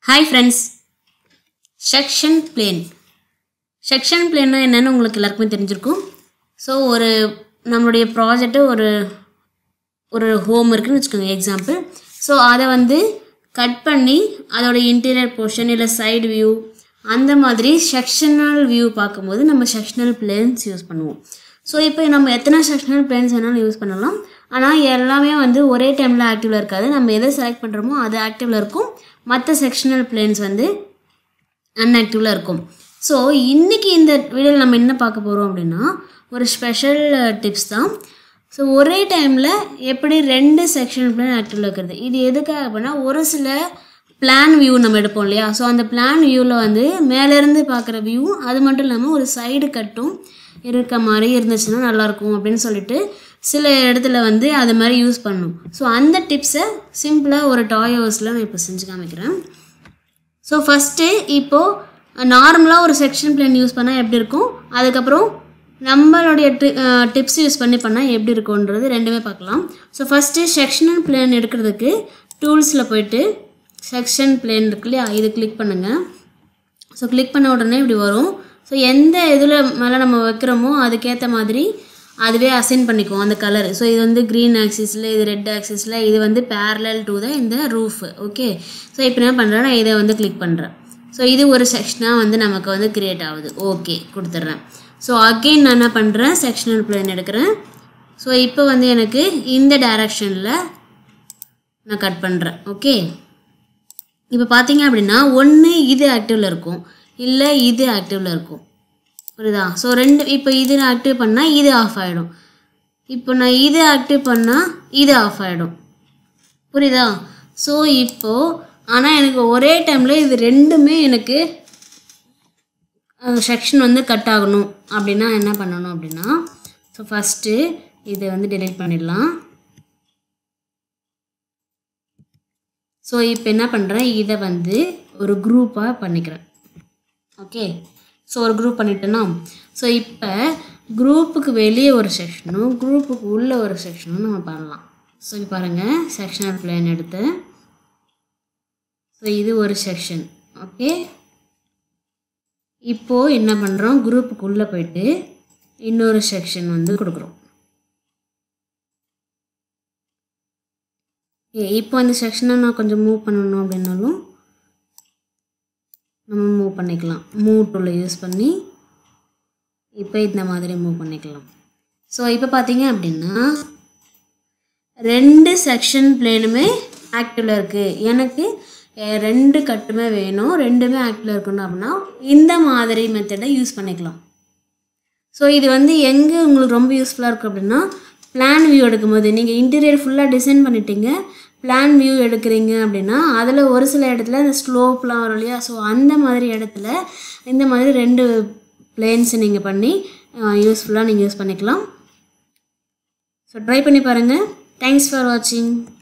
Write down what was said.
hi friends section plane section பிளேன்னா என்னன்னு உங்களுக்கு எல்லாருக்குமே தெரிஞ்சிருக்கும் ஸோ ஒரு நம்மளுடைய ப்ராஜெக்ட்டு ஒரு ஒரு ஹோம் இருக்குன்னு வச்சுக்கோங்க எக்ஸாம்பிள் ஸோ அதை வந்து கட் பண்ணி அதோட இன்டீரியர் போர்ஷன் இல்லை சைடு வியூ அந்த மாதிரி செக்ஷனல் வியூ பார்க்கும்போது நம்ம செக்ஷனல் பிளேன்ஸ் யூஸ் பண்ணுவோம் ஸோ இப்போ நம்ம எத்தனை செக்ஷனல் பிளேன்ஸ் வேணாலும் யூஸ் பண்ணலாம் ஆனால் எல்லாமே வந்து ஒரே டைமில் ஆக்டிவில் இருக்காது நம்ம எதை செலக்ட் பண்ணுறோமோ அது ஆக்டிவில் இருக்கும் மற்ற செக்ஷனல் பிளேன்ஸ் வந்து அன்ஆக்டிவில் இருக்கும் ஸோ இன்றைக்கி இந்த வீடியோவில் நம்ம என்ன பார்க்க போகிறோம் அப்படின்னா ஒரு ஸ்பெஷல் டிப்ஸ் தான் ஸோ ஒரே டைமில் எப்படி ரெண்டு செக்ஷன் பிளான் ஆக்டிவில் இருக்கிறது இது எதுக்காக அப்படின்னா ஒரு சில பிளான் வியூ நம்ம எடுப்போம் இல்லையா ஸோ அந்த பிளான் வியூவில் வந்து மேலேருந்து பார்க்குற வியூ அது மட்டும் இல்லாமல் ஒரு சைடு கட்டும் இருக்க மாதிரி இருந்துச்சுன்னா நல்லாயிருக்கும் அப்படின்னு சொல்லிட்டு சில இடத்துல வந்து அது மாதிரி யூஸ் பண்ணணும் ஸோ அந்த டிப்ஸை சிம்பிளாக ஒரு டாய் ஹவுஸில் நான் இப்போ செஞ்சு காமிக்கிறேன் ஸோ ஃபஸ்ட்டு இப்போது நார்மலாக ஒரு செக்ஷன் பிளான் யூஸ் பண்ணால் எப்படி இருக்கும் அதுக்கப்புறம் நம்மளுடைய டி டிப்ஸ் யூஸ் பண்ணி பண்ணால் எப்படி இருக்கும்ன்றது ரெண்டுமே பார்க்கலாம் ஸோ ஃபஸ்ட்டு செக்ஷனல் பிளான் எடுக்கிறதுக்கு டூல்ஸில் போயிட்டு செக்ஷன் பிளேன் இருக்கு இல்லையா இது கிளிக் பண்ணுங்கள் ஸோ கிளிக் பண்ண உடனே இப்படி வரும் ஸோ எந்த இதில் மேலே நம்ம வைக்கிறோமோ அதுக்கேற்ற மாதிரி அதுவே அசைன் பண்ணிக்கும் அந்த கலர் ஸோ இது வந்து க்ரீன் ஆக்சிஸில் இது ரெட் ஆக்சிஸில் இது வந்து பேரலல் டு த இந்த ரூஃப் ஓகே ஸோ இப்போ என்ன பண்ணுறேன் நான் இதை வந்து கிளிக் பண்ணுறேன் ஸோ இது ஒரு செக்ஷனாக வந்து நமக்கு வந்து க்ரியேட் ஆகுது ஓகே கொடுத்துட்றேன் ஸோ அகெயின் நான் என்ன பண்ணுறேன் செக்ஷனல் பிளேன் எடுக்கிறேன் ஸோ இப்போ வந்து எனக்கு இந்த டைரக்ஷனில் நான் கட் பண்ணுறேன் ஓகே இப்போ பார்த்தீங்க அப்படின்னா ஒன்று இது ஆக்டிவில் இருக்கும் இல்லை இது ஆக்டிவில் இருக்கும் புரியுதா ஸோ ரெண்டு இப்போ இது நான் ஆக்டிவ் பண்ணால் இது ஆஃப் ஆகிடும் இப்போ நான் இது ஆக்டிவ் பண்ணால் இது ஆஃப் ஆகிடும் புரியுதா ஸோ இப்போது ஆனால் எனக்கு ஒரே டைமில் இது ரெண்டுமே எனக்கு செக்ஷன் வந்து கட் ஆகணும் அப்படின்னா என்ன பண்ணணும் அப்படின்னா ஸோ ஃபஸ்ட்டு இதை வந்து delete பண்ணிடலாம் ஸோ இப்போ என்ன பண்ணுறேன் இதை வந்து ஒரு குரூப்பாக பண்ணிக்கிறேன் ஓகே ஸோ ஒரு குரூப் பண்ணிட்டேன்னா ஸோ இப்போ குரூப்புக்கு வெளியே ஒரு செக்ஷனும் குரூப்புக்கு உள்ள ஒரு செக்ஷனும் நம்ம பண்ணலாம் ஸோ இப்போ பாருங்கள் செக்ஷனல் பிளான் எடுத்து ஸோ இது ஒரு செக்ஷன் ஓகே இப்போது என்ன பண்ணுறோம் குரூப்புக்குள்ளே போயிட்டு இன்னொரு செக்ஷன் வந்து கொடுக்குறோம் ஏ இப்போ இந்த செக்ஷனை நான் கொஞ்சம் மூவ் பண்ணணும் அப்படின்னாலும் நம்ம மூவ் பண்ணிக்கலாம் மூவ் டூலை யூஸ் பண்ணி இப்போ இந்த மாதிரி மூவ் பண்ணிக்கலாம் ஸோ இப்போ பார்த்தீங்க அப்படின்னா ரெண்டு செக்ஷன் பிளேனுமே ஆக்டிவில் இருக்குது எனக்கு அஹ், ரெண்டு கட்டுமே வேணும் ரெண்டுமே ஆக்டிவில் இருக்கணும் அப்படின்னா இந்த மாதிரி மெத்தடை யூஸ் பண்ணிக்கலாம் ஸோ இது வந்து எங்கே உங்களுக்கு ரொம்ப யூஸ்ஃபுல்லாக இருக்குது அப்படின்னா பிளான் வியூ எடுக்கும்போது நீங்கள் இன்டீரியர் ஃபுல்லாக டிசைன் பண்ணிட்டீங்க பிளான் வியூ எடுக்கிறீங்க அப்படின்னா அதில் ஒரு சில இடத்துல இந்த ஸ்லோப்லாம் வரும் இல்லையா ஸோ அந்த மாதிரி இடத்துல இந்த மாதிரி ரெண்டு பிளேன்ஸ் நீங்கள் பண்ணி யூஸ்ஃபுல்லாக நீங்கள் யூஸ் பண்ணிக்கலாம் ஸோ ட்ரை பண்ணி பாருங்கள் தேங்க்ஸ் ஃபார் வாட்சிங்